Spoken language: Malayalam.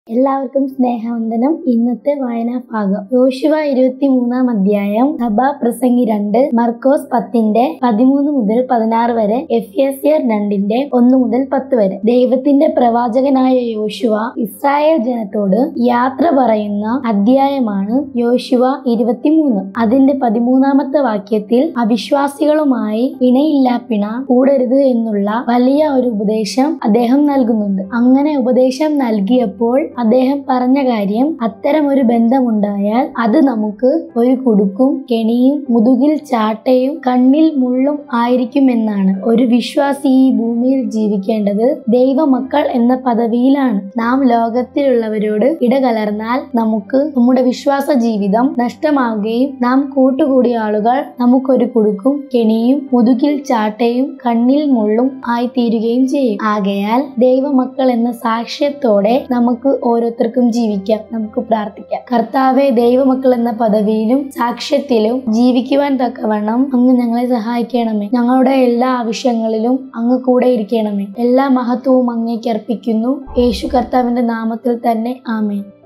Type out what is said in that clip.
എല്ലാവർക്കും സ്നേഹവന്ദനം ഇന്നത്തെ വായനാ ഭാഗം യോശുവ ഇരുപത്തി മൂന്നാം അധ്യായം സഭാ പ്രസംഗി രണ്ട് മർക്കോസ് പത്തിന്റെ പതിമൂന്ന് മുതൽ പതിനാറ് വരെ എഫ് എസ് ആർ രണ്ടിന്റെ ഒന്ന് മുതൽ പത്ത് വരെ ദൈവത്തിന്റെ പ്രവാചകനായ യോശുവ ഇസ്രായേൽ ജനത്തോട് യാത്ര പറയുന്ന അധ്യായമാണ് യോശുവ ഇരുപത്തിമൂന്ന് അതിന്റെ പതിമൂന്നാമത്തെ വാക്യത്തിൽ അവിശ്വാസികളുമായി ഇണയില്ലാപ്പിണ കൂടരുത് എന്നുള്ള വലിയ ഒരു ഉപദേശം അദ്ദേഹം നൽകുന്നുണ്ട് അങ്ങനെ ഉപദേശം നൽകിയപ്പോൾ അദ്ദേഹം പറഞ്ഞ കാര്യം അത്തരം ഒരു ബന്ധമുണ്ടായാൽ അത് നമുക്ക് ഒരു കുടുക്കും കെണിയും മുതുകിൽ ചാട്ടയും കണ്ണിൽ മുള്ളും ആയിരിക്കുമെന്നാണ് ഒരു വിശ്വാസി ഈ ഭൂമിയിൽ ജീവിക്കേണ്ടത് ദൈവമക്കൾ എന്ന പദവിയിലാണ് നാം ലോകത്തിലുള്ളവരോട് ഇടകലർന്നാൽ നമുക്ക് നമ്മുടെ വിശ്വാസ ജീവിതം നഷ്ടമാവുകയും നാം കൂട്ടുകൂടിയ ആളുകൾ നമുക്കൊരു കുടുക്കും കെണിയും മുതുകിൽ ചാട്ടയും കണ്ണിൽ മുള്ളും ആയിത്തീരുകയും ചെയ്യും ആകയാൽ ദൈവമക്കൾ എന്ന സാക്ഷ്യത്തോടെ നമുക്ക് ഓരോരുത്തർക്കും ജീവിക്കാം നമുക്ക് പ്രാർത്ഥിക്കാം കർത്താവെ ദൈവമക്കൾ എന്ന പദവിയിലും സാക്ഷ്യത്തിലും ജീവിക്കുവാൻ തക്കവണ്ണം അങ്ങ് ഞങ്ങളെ സഹായിക്കണമേ ഞങ്ങളുടെ എല്ലാ ആവശ്യങ്ങളിലും അങ്ങ് കൂടെ ഇരിക്കണമേ എല്ലാ മഹത്വവും അങ്ങേക്ക് അർപ്പിക്കുന്നു യേശു കർത്താവിന്റെ നാമത്തിൽ തന്നെ ആമേൻ